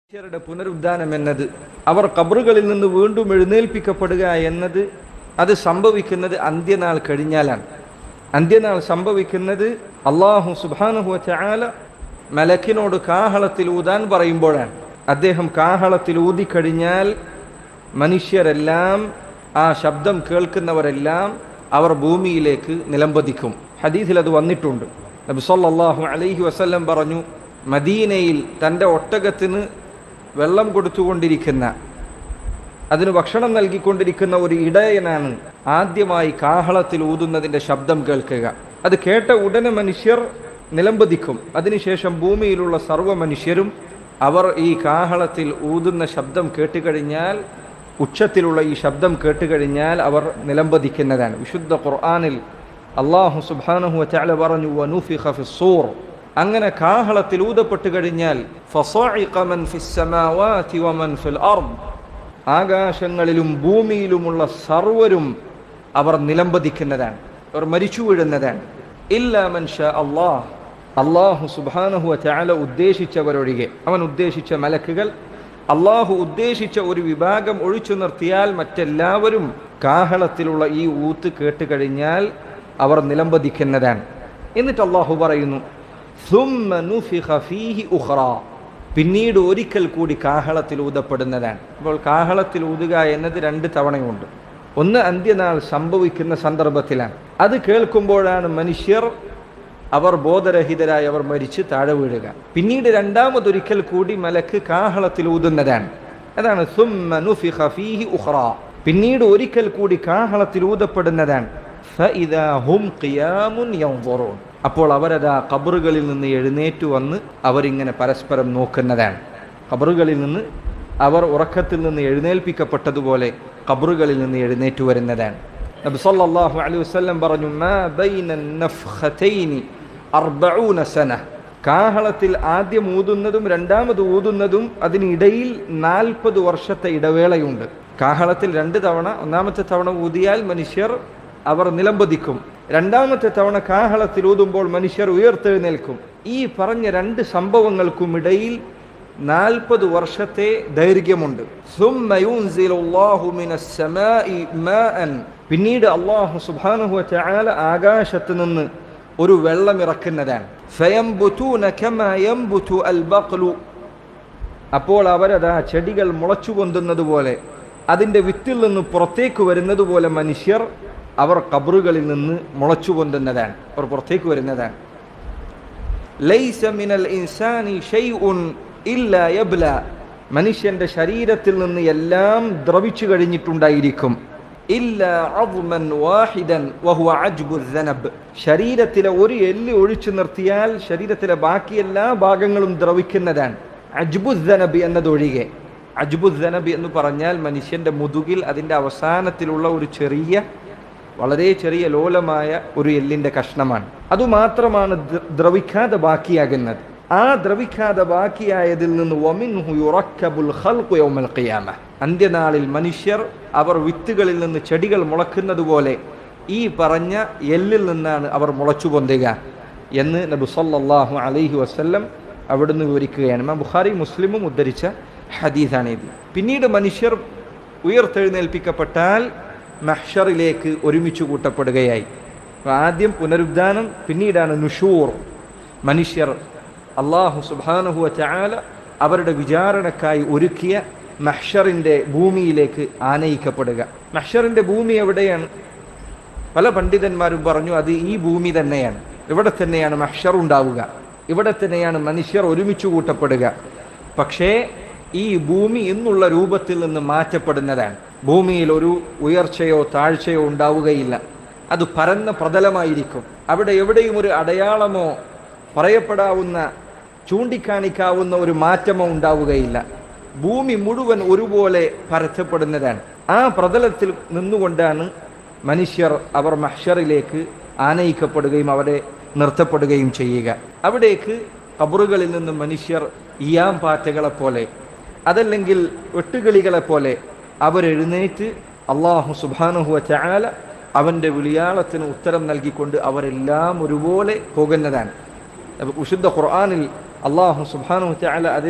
മനുഷ്യരുടെ പുനരുദ്ധാനം എന്നത് അവർ കബറുകളിൽ നിന്ന് വീണ്ടും എഴുന്നേൽപ്പിക്കപ്പെടുക എന്നത് അത് സംഭവിക്കുന്നത് അന്ത്യനാൾ കഴിഞ്ഞാലാണ് അന്ത്യനാൾ സംഭവിക്കുന്നത് അള്ളാഹു സുബാനുഹു ചാല മലക്കിനോട് കാഹളത്തിൽ ഊതാൻ പറയുമ്പോഴാണ് അദ്ദേഹം കാഹളത്തിൽ ഊതിക്കഴിഞ്ഞാൽ മനുഷ്യരെല്ലാം ആ ശബ്ദം കേൾക്കുന്നവരെല്ലാം അവർ ഭൂമിയിലേക്ക് നിലംപതിക്കും ഹദീസിൽ അത് വന്നിട്ടുണ്ട് നബി സല്ലല്ലാഹു അലൈഹി വസല്ലം പറഞ്ഞു മദീനയിൽ തൻ്റെ ഒട്ടകത്തിന് വെള്ളം കൊടുത്തുകൊണ്ടിരിക്കുന്ന അതിന് ഭക്ഷണം നൽകിക്കൊണ്ടിരിക്കുന്ന ഒരു ഇടയനാണ് ആദ്യമായി കാഹളത്തിൽ ഊതുന്നതിൻ്റെ ശബ്ദം കേൾക്കുക അത് കേട്ട ഉടനെ മനുഷ്യർ നിലംപതിക്കും അതിനുശേഷം ഭൂമിയിലുള്ള സർവ്വ മനുഷ്യരും അവർ ഈ കാഹളത്തിൽ ഊതുന്ന ശബ്ദം കേട്ടുകഴിഞ്ഞാൽ ഉച്ചത്തിലുള്ള ഈ ശബ്ദം കേട്ടുകഴിഞ്ഞാൽ അവർ നിലംപതിക്കുന്നതാണ് വിശുദ്ധ ഖുർആാനിൽ അള്ളാഹു സുബ്ഹാനഹു വതആല പറഞ്ഞു വനുഫിഖ ഫിസ്സൂർ അങ്ങനെ കാഹളത്തിൽ ഊതപ്പെട്ട് കഴിഞ്ഞാൽ ഫസാഇഖ മൻ ഫിസ് സമാവാതി വമൻ ഫിൽ അർദ് ആകാശങ്ങളിലും ഭൂമിയിലുമുള്ള സർവരും അവർ നിലംപതിക്കുന്നതാണ് അവർ മരിച്ചു വീഴുന്നതാണ് ഇല്ല മൻഷ അള്ളാഹ് അള്ളാഹു സുബാനഹു ചാല ഉദ്ദേശിച്ചവരൊഴികെ അവൻ ഉദ്ദേശിച്ച മലക്കുകൾ അള്ളാഹു ഉദ്ദേശിച്ച ഒരു വിഭാഗം ഒഴിച്ചു നിർത്തിയാൽ മറ്റെല്ലാവരും കാഹളത്തിലുള്ള ഈ ഊത്ത് കേട്ട് കഴിഞ്ഞാൽ അവർ നിലംപതിക്കുന്നതാണ് എന്നിട്ട് അള്ളാഹു പറയുന്നു "ثُمَّ نُفِخَ فِيهِ أُخْرَى." പിന്നീട് ഒരിക്കൽ കൂടി കാഹളത്തിൽ ഊതപ്പെടുന്നതാണ് അപ്പോൾ കാഹളത്തിൽ ഊതുക എന്നത് രണ്ട് തവണയുണ്ട് ഒന്ന് അന്ത്യനാൾ സംഭവിക്കുന്ന സന്ദർഭത്തിലാണ് അത് കേൾക്കുമ്പോഴാണ് മനുഷ്യർ അവർ ബോധരഹിതരായി അവർ മരിച്ച് താഴെ വീഴുക പിന്നീട് രണ്ടാമതൊരിക്കൽ കൂടി മലക്ക് കാഹളത്തിൽ ഊതുന്നതാണ് അതാണ് "ثُمَّ نُفِخَ فِيهِ أُخْرَى." പിന്നീട് ഒരിക്കൽ കൂടി കാഹളത്തിൽ ഊതപ്പെടുന്നതാണ് فَإِذَا هُمْ قِيَامٌ يَنظُرُونَ അപ്പോൾ അവരതാ കബറുകളിൽ നിന്ന് എഴുന്നേറ്റു വന്ന് അവരിങ്ങനെ പരസ്പരം നോക്കുന്നതാണ് കബറുകളിൽ നിന്ന് അവർ ഉറക്കത്തിൽ നിന്ന് എഴുന്നേൽപ്പിക്കപ്പെട്ടതുപോലെ കബറുകളിൽ നിന്ന് എഴുന്നേറ്റു വരുന്നതാണ് നബി സല്ലല്ലാഹു അലൈഹി വസല്ലം പറഞ്ഞു മാ ബൈന നഫ്ഖതൈനി അർബഊന സന കാഹളത്തിൽ ആദ്യം ഊതുന്നതും രണ്ടാമത് ഊതുന്നതും അതിനിടയിൽ നാൽപ്പത് വർഷത്തെ ഇടവേളയുണ്ട് കാഹളത്തിൽ രണ്ട് തവണ ഒന്നാമത്തെ തവണ ഊതിയാൽ മനുഷ്യർ അവർ നിലംപതിക്കും രണ്ടാമത്തെ തവണ കാഹളത്തിൽ ഊതുമ്പോൾ മനുഷ്യർ ഉയർത്തെഴുന്നേൽക്കും ഈ പറഞ്ഞ രണ്ട് സംഭവങ്ങൾക്കും ഇടയിൽ നാൽപ്പത് വർഷത്തെ ദൈർഘ്യമുണ്ട് ثُمَّ يُنْزِلُ اللَّهُ مِنَ السَّمَاءِ مَاءً പിന്നീട് അള്ളാഹു സുബ്ഹാനഹു വതആല ആകാശത്ത് നിന്ന് ഒരു വെള്ളം ഇറക്കുന്നതാണ് فَيَنْبُتُونَ كَمَا يَنْبُتُ الْبَقْلُ അപ്പോൾ അവരതാ ചെടികൾ മുളച്ചു പൊന്തുന്നത് പോലെ അതിൻ്റെ വിത്തിൽ നിന്ന് പുറത്തേക്ക് വരുന്നത് പോലെ മനുഷ്യർ അവർ കബറുകളിൽ നിന്ന് മുളച്ചു പൊന്തുന്നതാണ് അവർ പുറത്തേക്ക് വരുന്നതാണ് ലൈസ മിനൽ ഇൻസാനി ഷൈഉൻ ഇല്ലാ യബ്ല മനുഷ്യന്റെ ശരീരത്തിൽ നിന്ന് എല്ലാം ദ്രവിച്ചു കഴിഞ്ഞിട്ടുണ്ടായിരിക്കും ഇല്ല അദ്മൻ വാഹിദൻ വഹുവ അജ്ബു ദനബ് ശരീരത്തിലെ ഒരു എല്ല് ഒഴിച്ചു നിർത്തിയാൽ ശരീരത്തിലെ ബാക്കി എല്ലാ ഭാഗങ്ങളും ദ്രവിക്കുന്നതാണ് അജ്ബു ദനബ് എന്നതൊഴികെ അജ്ബു ദനബ് എന്ന് പറഞ്ഞാൽ മനുഷ്യന്റെ മുതുകിൽ അതിൻ്റെ അവസാനത്തിലുള്ള ഒരു ചെറിയ വളരെ ചെറിയ ലോലമായ ഒരു എല്ലിന്റെ കഷ്ണമാണ് അതുമാത്രമാണ് ദ്ര- ദ്രവിക്കാതെ ബാക്കിയാകുന്നത് ആ ദ്രവിക്കാതെ ബാക്കിയായതിൽ നിന്ന് വമിൻഹു യുറക്കബുൽ ഖൽഖു യൗമൽ ഖിയാമ അന്ത്യനാളിൽ മനുഷ്യർ അവർ വിത്തുകളിൽ നിന്ന് ചെടികൾ മുളക്കുന്നത് പോലെ ഈ പറഞ്ഞ എല്ലിൽ നിന്നാണ് അവർ മുളച്ചു പൊന്തുക എന്ന് നബി സല്ലല്ലാഹു അലൈഹി വസല്ലം അവിടുന്ന് വിവരിക്കുകയാണ് ഇമാം ബുഖാരി മുസ്ലിമും ഉദ്ധരിച്ച ഹദീസാണ് ഇത് പിന്നീട് മനുഷ്യർ ഉയർത്തെഴുന്നേൽപ്പിക്കപ്പെട്ടാൽ മഹ്ഷറിലേക്ക് ഒരുമിച്ച് കൂട്ടപ്പെടുകയായി അപ്പോൾ ആദ്യം പുനരുദ്ധാനം പിന്നീടാണ് നുഷൂർ മനുഷ്യർ അള്ളാഹു സുബാനുഹുവ ചാല അവരുടെ വിചാരണക്കായി ഒരുക്കിയ മഹ്ഷറിൻ്റെ ഭൂമിയിലേക്ക് ആനയിക്കപ്പെടുക മഹ്ഷറിൻ്റെ ഭൂമി എവിടെയാണ് പല പണ്ഡിതന്മാരും പറഞ്ഞു അത് ഈ ഭൂമി തന്നെയാണ് ഇവിടെ തന്നെയാണ് മഹ്ഷർ ഉണ്ടാവുക ഇവിടെ തന്നെയാണ് മനുഷ്യർ ഒരുമിച്ച് കൂട്ടപ്പെടുക പക്ഷേ ഈ ഭൂമി എന്നുള്ള രൂപത്തിൽ നിന്ന് മാറ്റപ്പെടുന്നതാണ് ഭൂമിയിൽ ഒരു ഉയർച്ചയോ താഴ്ചയോ ഉണ്ടാവുകയില്ല അത് പരന്ന പ്രതലമായിരിക്കും അവിടെ എവിടെയും ഒരു അടയാളമോ പറയപ്പെടാവുന്ന ചൂണ്ടിക്കാണിക്കാവുന്ന ഒരു മാറ്റമോ ഉണ്ടാവുകയില്ല ഭൂമി മുഴുവൻ ഒരുപോലെ പരത്തപ്പെടുന്നതാണ് ആ പ്രതലത്തിൽ നിന്നുകൊണ്ടാണ് മനുഷ്യർ അവർ മഹ്ഷറിലേക്ക് ആനയിക്കപ്പെടുകയും അവരെ നിർത്തപ്പെടുകയും ചെയ്യുക അവിടേക്ക് കബറുകളിൽ നിന്ന് മനുഷ്യർ ഇയാം പാറ്റകളെ പോലെ അതല്ലെങ്കിൽ വെട്ടുകിളികളെ പോലെ അവരെഴുന്നേറ്റ് അള്ളാഹു സുബാനുഹുവ ചാല അവൻ്റെ വിളിയാളത്തിന് ഉത്തരം നൽകിക്കൊണ്ട് അവരെല്ലാം ഒരുപോലെ പോകുന്നതാണ് അപ്പൊ വിശുദ്ധ ഖുർആാനിൽ അള്ളാഹു സുബാനു ചാല അത്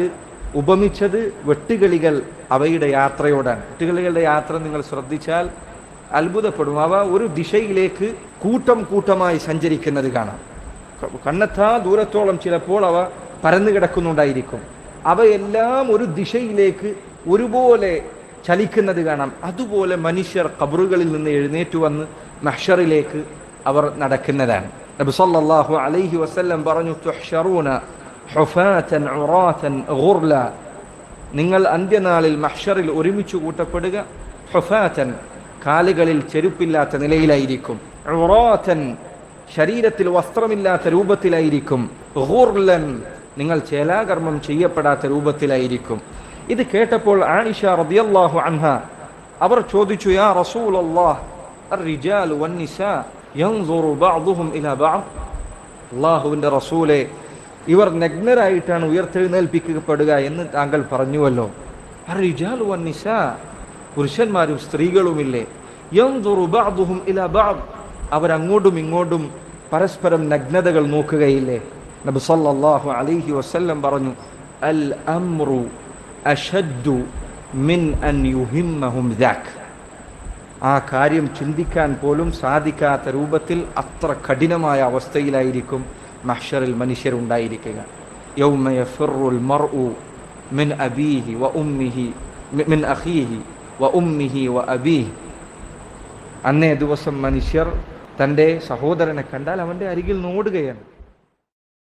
ഉപമിച്ചത് വെട്ടുകിളികൾ അവയുടെ യാത്രയോടാണ് വെട്ടുകിളികളുടെ യാത്ര നിങ്ങൾ ശ്രദ്ധിച്ചാൽ അത്ഭുതപ്പെടും അവ ഒരു ദിശയിലേക്ക് കൂട്ടം കൂട്ടമായി സഞ്ചരിക്കുന്നത് കാണാം ക- കണ്ണെത്താ ദൂരത്തോളം ചിലപ്പോൾ അവ പരന്നു കിടക്കുന്നുണ്ടായിരിക്കും അവയെല്ലാം ഒരു ദിശയിലേക്ക് ഒരുപോലെ ചലിക്കുന്നത് കാണാം അതുപോലെ മനുഷ്യർ കബറുകളിൽ നിന്ന് എഴുന്നേറ്റു വന്ന് മഹ്ഷറിലേക്ക് അവർ നടക്കുന്നതാണ് നബി സല്ലല്ലാഹു അലൈഹി വസല്ലം പറഞ്ഞു തുഹ്ശറൂന ഹുഫാതൻ ഉറാതൻ ഗുർല നിങ്ങൾ അന്ത്യനാളിൽ മഹ്ഷറിൽ ഒരുമിച്ച് കൂട്ടപ്പെടുക ഹുഫാതൻ കാലുകളിൽ ചെരുപ്പില്ലാത്ത നിലയിലായിരിക്കും ഉറാതൻ ശരീരത്തിൽ വസ്ത്രമില്ലാത്ത രൂപത്തിലായിരിക്കും ഗുർലൻ നിങ്ങൾ ചേലാകർമ്മം ചെയ്യപ്പെടാത്ത രൂപത്തിലായിരിക്കും ഇത് കേട്ടപ്പോൾ ആയിഷ റളിയല്ലാഹു അൻഹ അവർ ചോദിച്ചു യാ റസൂലല്ലാഹ് الرجال والنساء ينظر بعضهم إلى بعض അള്ളാഹുവിൻ്റെ റസൂലെ ഇവർ നഗ്നരായിട്ടാണ് ഉയർത്തെഴുന്നേൽപ്പിക്കപ്പെടുക എന്ന് താങ്കൾ പറഞ്ഞുവല്ലോ അറിജാലു വന്നിസ പുരുഷന്മാരും സ്ത്രീകളുമില്ലേ യൻദുറു ബഅ്ദുഹും ഇലാ ബഅദ് അവരങ്ങോട്ടും ഇങ്ങോട്ടും പരസ്പരം നഗ്നതകൾ നോക്കുകയില്ലേ നബി സല്ലല്ലാഹു അലൈഹി വസല്ലം പറഞ്ഞു അൽ അംറു അഷദ്ദു മിൻ അൻ യുഹിമ്മഹും ദാക് ആ കാര്യം ചിന്തിക്കാൻ പോലും സാധിക്കാത്ത രൂപത്തിൽ അത്ര കഠിനമായ അവസ്ഥയിലായിരിക്കും മഹ്ഷറിൽ മനുഷ്യരുണ്ടായിരിക്കുക യൗമ യഫിറുൽ മർഉ മിൻ അബീഹി വ ഉമ്മിഹി മി- മിൻ അഖീഹി വ ഉമ്മിഹി വ അബീഹി അന്നേ ദിവസം മനുഷ്യർ തൻ്റെ സഹോദരനെ കണ്ടാൽ അവൻ്റെ അരികിൽ നോടുകയാണ്